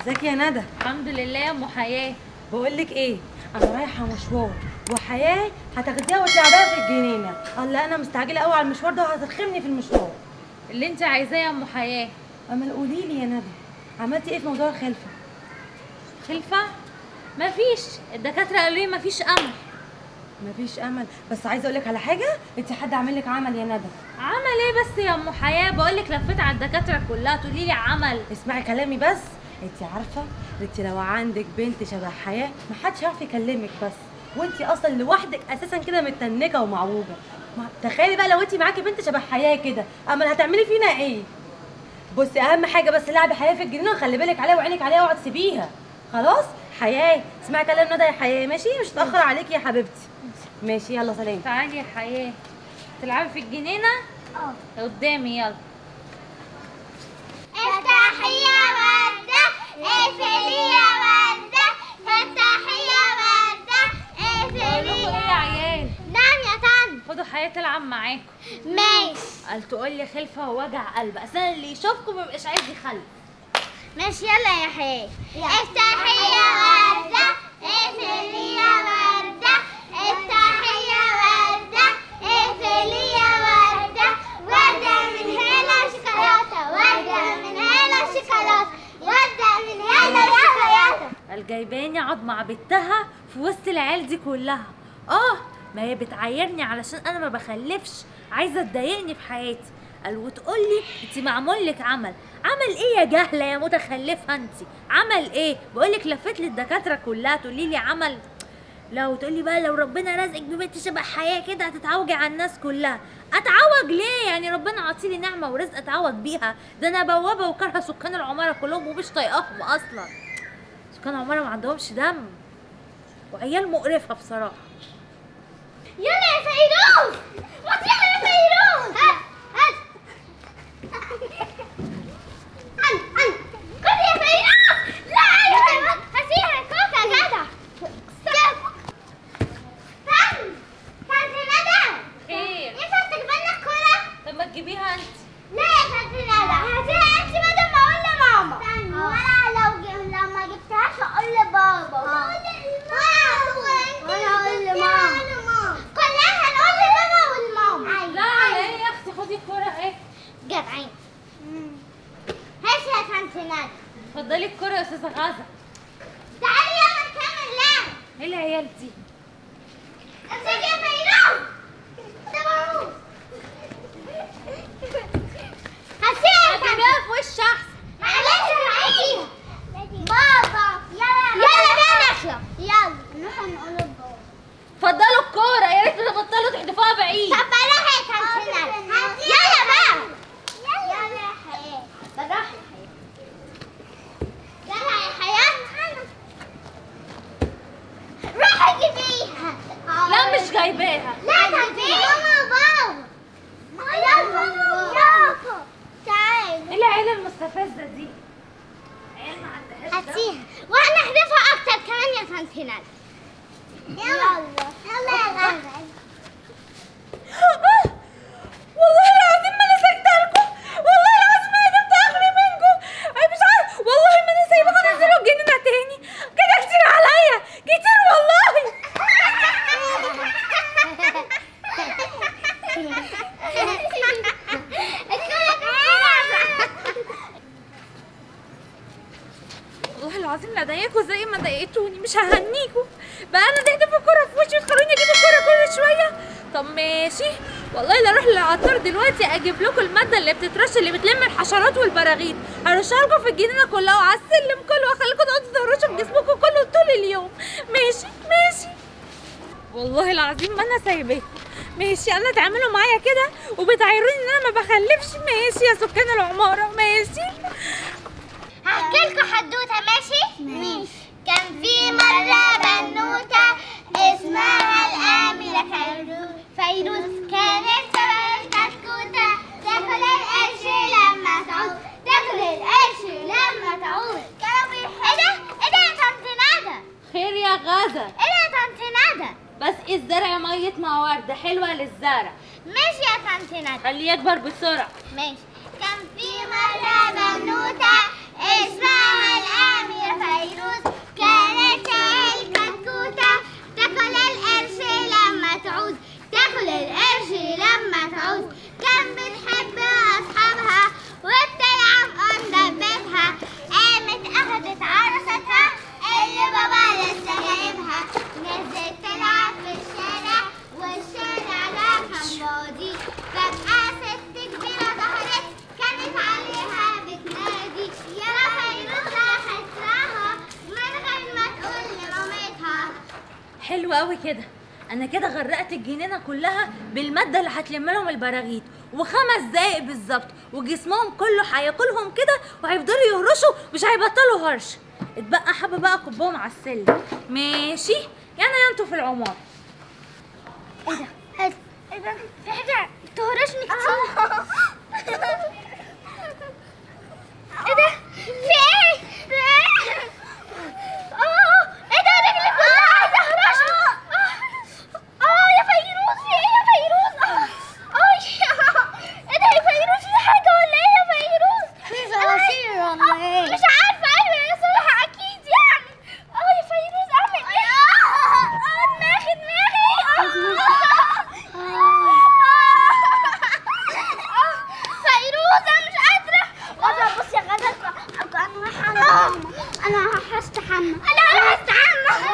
ازيك يا ندى الحمد لله يا ام حياه بقول لك ايه انا رايحه مشوار وحياه هتاخديها وتلعبها في الجنينه الله انا مستعجله قوي على المشوار ده وهترخمني في المشوار اللي انت عايزاه يا ام حياه اما قولي لي يا ندى عملتي ايه في موضوع الخلفه خلفه مفيش الدكاتره قالوا لي مفيش امل مفيش امل بس عايزه اقول لك على حاجه انت حد عامل لك عمل يا ندى عمل ايه بس يا ام حياه بقول لك لفيت على الدكاتره كلها تقولي لي عمل اسمعي كلامي بس انت عارفه انت لو عندك بنت شبه حياه محدش يعرف يكلمك بس وانت اصلا لوحدك اساسا كده متنكه ومعوجه ما- تخيلي بقى لو انت معاكي بنت شبه حياه كده امال هتعملي فينا ايه بصي اهم حاجه بس لعبي حياه في الجنينه وخلي بالك عليها وعينك عليها اوعي تسيبيها خلاص حياه اسمعي كلام ندى يا حياه ماشي مش هتاخر عليكي يا حبيبتي ماشي يلا سلام تعالي يا حياه تلعبي في الجنينه اه قدامي يلا افتحي يا وردة اقفلي يا وردة افتحي يا وردة بقول اقفلي لكم ايه يا يا عيال نعم يا طن خدوا حياه تلعب معاكم ماشي قال تقول لي خلفه ووجع قلب اصل اللي يشوفكم مبيبقاش عايز يخلف ماشي يلا يا حياة افتحي يا وردة اقفلي يا وردة افتحي يا وردة اقفلي يا وردة وردة من هنا شوكولاتة وردة من هنا شوكولاتة وردة من هنا شوكولاتة قال جايباني اقعد مع بنتها في وسط العيال دي كلها اه ما هي بتعايرني علشان انا ما بخلفش عايزه تضايقني في حياتي قال وتقول لي انت معمول لك عمل عمل ايه يا جهله يا متخلفه انت عمل ايه بقول لك لفيت لي الدكاتره كلها تقولي لي عمل لو تقولي بقى لو ربنا رزقك ببنت شبه حياه كده هتتعوجي على الناس كلها اتعوج ليه يعني ربنا عاطيلي نعمه ورزق اتعوج بيها ده انا بوابه وكارهه سكان العماره كلهم ومش طايقاهم اصلا سكان العماره ما عندهمش دم وعيال مقرفه بصراحه يلا يا فيروز ما يلا يا فيروز هات هات عن عن خد يا فيروز لا يا فيروز هسيها كوكا جدع ستوب استنى كانت ندى خير ينفع تجيبلنا الكورة؟ طب ما تجيبيها انت لا يا كانت ندى هاتيها انت بدل ما اقول لماما استنى وانا لو ج- لو ما جبتهاش اقول لبابا وانا اقول لماما كلنا هنقول لبابا والماما لا على ايه يا اختي خدي الكوره اهي جدعين هاتي يا كانت ندى اتفضلي الكوره يا استاذه غازه تعالي يلا نكمل لعب ايه العيال دي امسكي يا فيروز تمام هاتيها يا كانت هتجيبيها في وش احسن معلش هاتيها بابا يلا يلا بينا نخلع يلا نروح نقول لبابا اتفضلوا الكوره يا ريت تبطلوا تحدفوها بعيد طب بلاها يا كانت ندى يلا بقى يلا يا حياة بالراحة يا حياة يلا يا حياة روحي جيبيها لا مش جايباها لا تجيبيها ماما بابا يلا يلا تعالي ايه العيله المستفزه دي عيال ما عندهاش دم. هاتيها واحنا نحذفها اكتر كمان يا سنتينال يلا يلا يا غالي والله العظيم ما انا ساكته لكم والله العظيم ما انا جبت اخري منكم انا مش عارف والله ما انا سايباكم تنزلوا الجنينه تاني كده كتير عليا كتير والله والله العظيم لا ضايقكوا زي ما ضايقتوني مش ههنيكوا بقى انا تحدفوا الكوره في وشي وتخلوني اجيب الكوره كل شويه طب ماشي والله لا اروح للعطار دلوقتي اجيب لكم الماده اللي بتترش اللي بتلم الحشرات والبراغيث هرشها لكم في الجنينه كلها وعلى السلم كله واخليكم تقعدوا تهرشوا في جسمكم كله طول اليوم ماشي ماشي والله العظيم ما انا سايباكم ماشي انا تعملوا معايا كده وبتعايروني ان انا ما بخلفش ماشي يا سكان العماره ماشي هحكي لكم حدوته ماشي؟ ماشي كان في مرة بنوتة اسمها الأميرة فيروز فيروز كانت شبه الكتكوتة تاكل القرش لما تعود تاكل القرش لما تعود كانوا بيحبوا ايه ده؟ ايه ده يا طنط ندى؟ خير يا غزة ايه ده يا طنط ندى؟ بس الزرع مية مع وردة حلوة للزرع ماشي يا طنط ندى خليه يكبر بسرعة ماشي كان في مرة بنوتة اسمها الأميرة فيروز كانت الكتكوتة تاكل القرش لما تعوز تاكل القرش لما تعوز كان بتحب أصحابها وبتلعب قدام بيتها قامت أخدت عروستها اللي بابا لسه جايبها نزلت تلعب في الشارع والشارع ده كان فاضي فجأة ست كبيرة ظهرت كانت عليها بتنادي يا فيروز راحت لها من غير ما تقول لمامتها حلو قوي كده انا كده غرقت الجنينه كلها بالماده اللي هتلم لهم البراغيث وخمس دقايق بالظبط وجسمهم كله هياكلهم كده وهيفضلوا يهرشوا مش هيبطلوا هرش اتبقى حبه بقى كبهم على السلم ماشي يعني انتوا في العمار ايه ده في حاجة تهرشني كتير ايه ده في ايه في ايه اه ايه ده رجلي كلها عايزة اهرش اه يا فيروز في ايه يا فيروز اه اه ايه ده يا فيروز في حاجة ولا ايه يا فيروز في صراصير ولا ايه مش عارفة ايوه يا صلاح اكيد يعني اه يا فيروز اعمل ايه اه دماغي دماغي فيروز انا مش قادرة والله بص يا غزل انا انا هستحمى انا هستحمى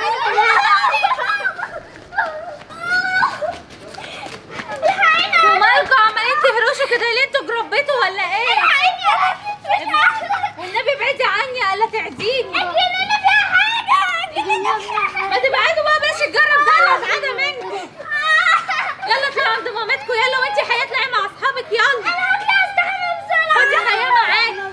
ومالكوا عمالين تهرشوا كده ليه انتوا جربتوا ولا ايه والنبي ابعدي عني الا تعديني ما تبعدوا بقى بلاش الجرب ده انا ازعجه منكم يلا اطلعوا عند مامتكم يلا وانتي حياه اطلعي مع اصحابك يلا خدي حياه معاك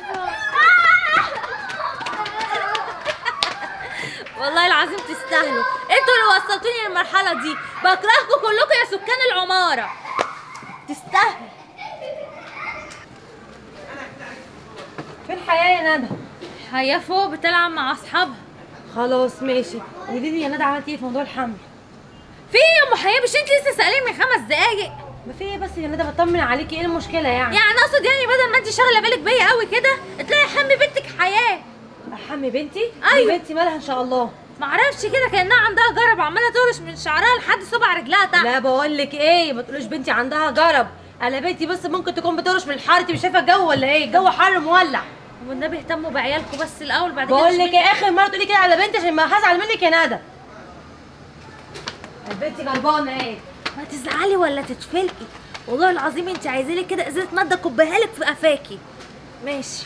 والله العظيم تستاهلوا انتوا اللي وصلتوني للمرحله دي بكرهكم كلكم يا سكان العماره تستاهلوا فين حياه يا ندى هيا فوق بتلعب مع اصحابها خلاص ماشي قولي لي يا ندى عملتي ايه في موضوع الحمل في ايه يا ام حياه مش انت لسه سالين من خمس دقايق ما في ايه بس يا ندى بطمن عليكي ايه المشكله يعني يعني اقصد يعني بدل ما انت شاغله بالك بيا قوي كده اطلعي حمي بنتك حياه حمي بنتي أيوة. دي بنتي مالها ان شاء الله معرفش كده كانها عندها جرب عماله تهرش من شعرها لحد صبع رجلها تحت لا بقول لك ايه ما تقوليش بنتي عندها جرب انا بنتي بس ممكن تكون بترش من الحر انت مش شايفه الجو ولا ايه الجو حر مولع والنبي اهتموا بعيالكم بس الاول بعد كده بقول لك شوفوا. ايه اخر مره تقولي كده على بنتي عشان ما هزعل منك يا ندى البنت غلبانه ايه ما تزعلي ولا تتفلقي والله العظيم انت عايزه لك كده ازازه ماده كبها لك في قفاكي ماشي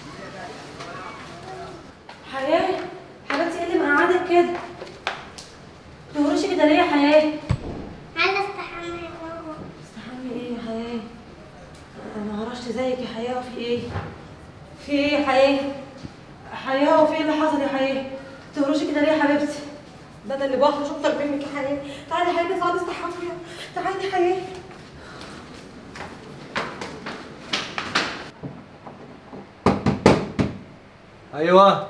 حياه حبيبتي ايه اللي مقعدك كده تهرشي كده ليه يا حياه عايزة استحمى يا ماما استحمي ايه يا حياه انا هرشت زيك يا حياه وفي ايه في ايه يا حياه حياه وفي ايه اللي حصل يا حياه تهرشي كده ليه يا حبيبتي ده انا اللي بهرش اكتر منك يا حياه تعالي يا حياه نقعد نستحمى تعالي يا حياه ايوه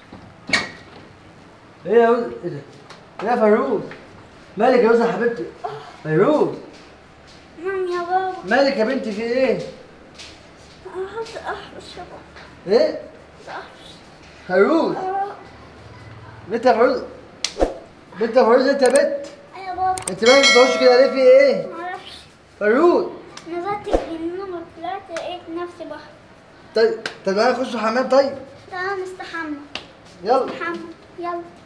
ايه يا ولد ايه ده ايه يا فيروز مالك يا يوسف حبيبتي فيروز نعم يا بابا مالك يا بنتي في ايه انا عايزة احرش يا بابا ايه فيروز بنت يا فيروز بنت يا فيروز انت يا بنت يا بابا انت مالك بتخش كده ليه في ايه معرفش فيروز نزلت الجنينة وطلعت لقيت نفسي بحر طيب طب تعالى نخش الحمام طيب تعالى نستحمى يلا نستحمى يلا